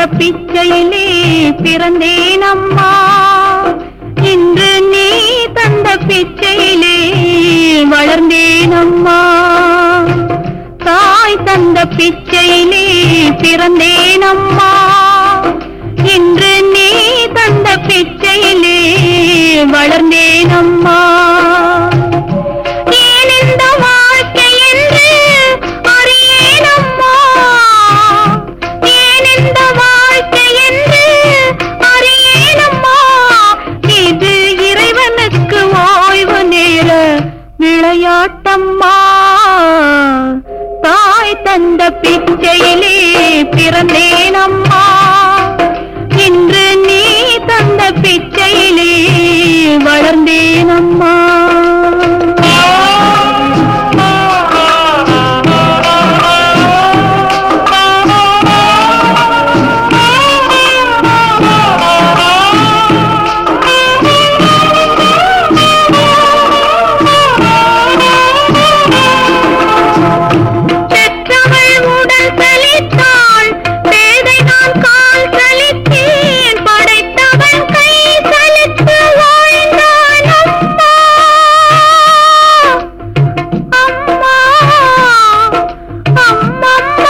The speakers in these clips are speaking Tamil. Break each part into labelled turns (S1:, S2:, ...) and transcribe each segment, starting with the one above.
S1: பிச்சையிலே பிறந்தேன் அம்மா இன்று நீ தந்த பிச்சையிலே வளர்ந்தேன் அம்மா தாய் தந்த பிச்சையிலே பிறந்தேன் அம்மா இன்று நீ தந்த பிச்சையிலே வளர்ந்தேன் அம்மா ஏன் இந்த வாழ்க்கை என்று அறியேன் அம்மா ஏன் இந்த வாழ்க்கை என்று அறியேன் அம்மா இது இறைவனுக்கு ஓய்வு நேர விளையாட்டம்மா தாய் தந்த பிச்சையிலே பிறந்தேன் அம்மா இன்று நீ தந்த பிச்சையிலே வளர்ந்தேன் அம்மா பெற்றவள் உடல் சலித்தாள் பேதை நான் கால் சலித்தேன் படைத்தவன் கை சலித்து வாழ்ந்தான் அம்மா அம்மா அம்மம்மா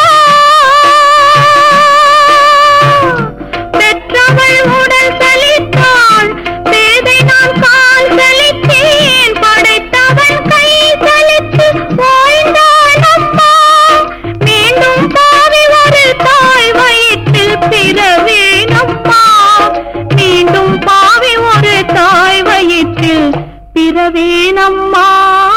S1: பெற்றவள் உடல் சலித்தாள் பேதை நான் கால் சலித்தேன் படைத்தவன் கை சலித்து வாழ்ந்தான் அம்மா மீண்டும் பாவி ஒரு தாய் வயிற்றில் பிறவேன் அம்மா மீண்டும் பாவி ஒரு தாய் வயிற்றில் பிறவேன் அம்மா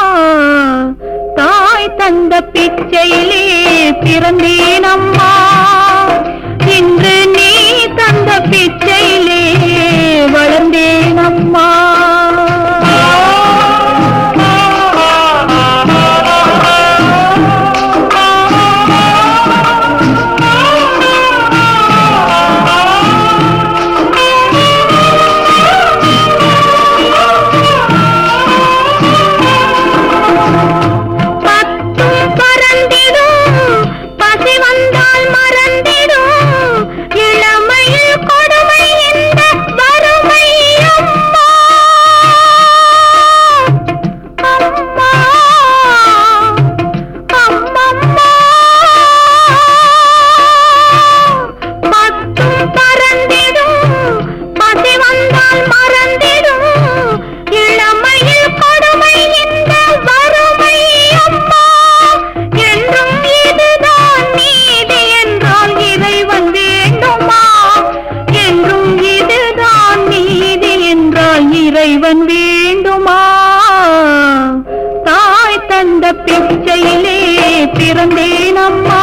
S1: தாய் தந்த பிச்சையிலே பிறந்தேன் அம்மா இன்று நீ தந்த பிச்சையிலே வளர்ந்தேன் அம்மா பத்தும் பறந்திடும் பசி வந்தால் மறந்திடும் இளமையில் கொடுமை இந்த வறுமை அம்மா அம்மா அம்மம்மா பத்தும் பறந்திடும் பசி வந்தால் மறந்திடும் இளமையில் கொடுமை இந்த வறுமை அம்மா என்றும் இதுதான் நீதி என்றால் இறைவன் வேண்டுமா என்றும் இதுதான் நீதி என்றால் இறைவன் வேண்டுமா தாய் தந்த பிச்சையிலே பிறந்தேன் அம்மா